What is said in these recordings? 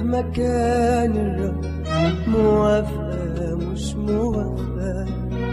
مهما كان الرد موافقة مش موافقة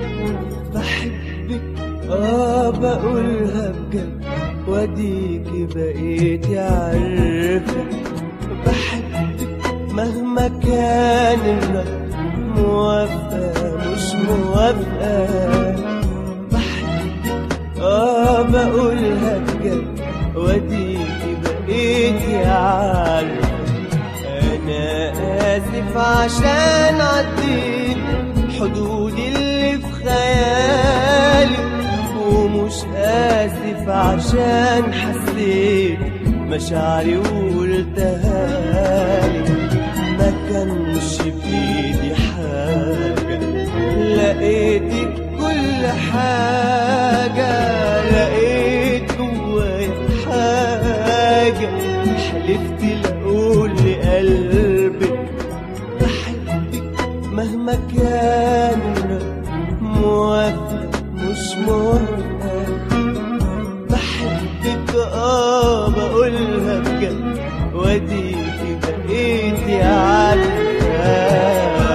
بحبك اه بقولها بجد واديكي بقيتي عارفة بحبك مهما كان الرد موافقة مش موافقة بحبك اه بقولها بجد واديكي بقيتي عارفة أنا آسف عشان عديت حدود اللي في خيالي ومش آسف عشان حسيت مشاعري وقلتها لي ما كانش في ايدي حاجة لقيتك كل حاجة لقيت جوايا حاجة حلفت لأقول لقلبك بحبك مهما كان موافقة مش موافقة بحبك اه بقولها بجد واديكي بقيتي عارفة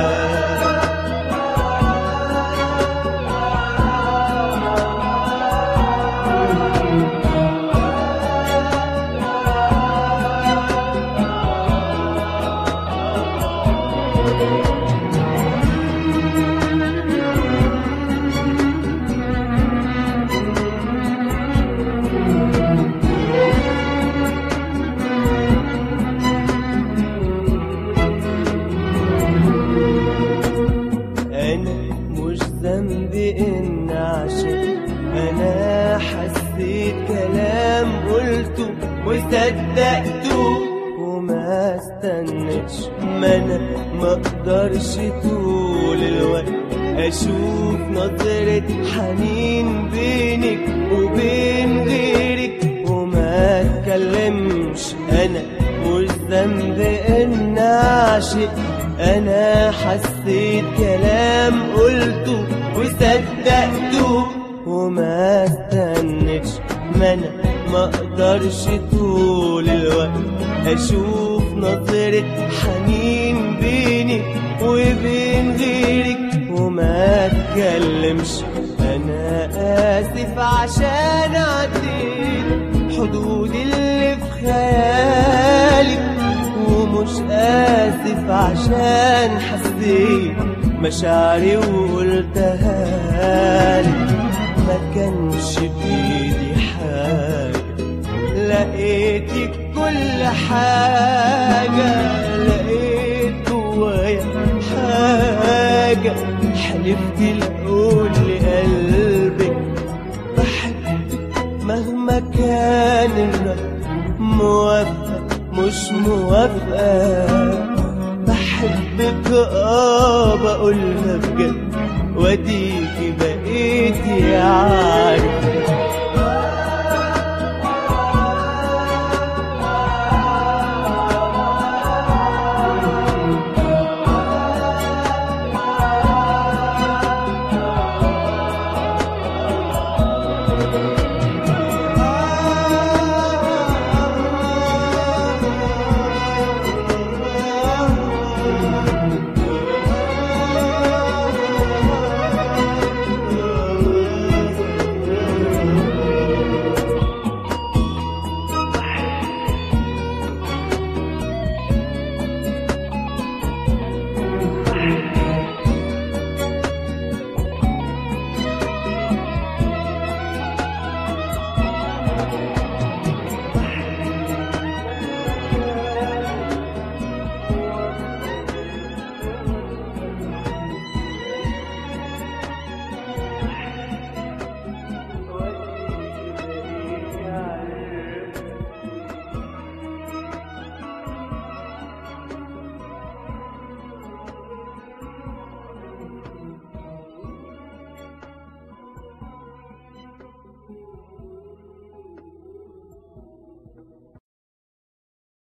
أنا مش ذنبي إن عشان أنا حسيت كلام قلته وصدقته وما استنتش ما أنا ما أقدرش طول الوقت أشوف نظرة حنين بينك وبين غيرك وما أتكلمش أنا مش ذنبي إن عاشق انا حسيت كلام قلته وصدقته وما استنتش ما انا ما اقدرش طول الوقت اشوف نظرة حنين بيني وبين غيرك وما اتكلمش انا اسف عشان عديت حدود اللي في خيالي ومش آسف عشان حسيت مشاعري وقلتها لي ما كانش بإيدي حاجة لقيتك كل حاجة لقيت جوايا حاجة حلفت لأقول لقلبك بحبك مهما كان الرد موافقة مش موافقة بحبك اه بقولها بجد واديكي بقيتي عارفة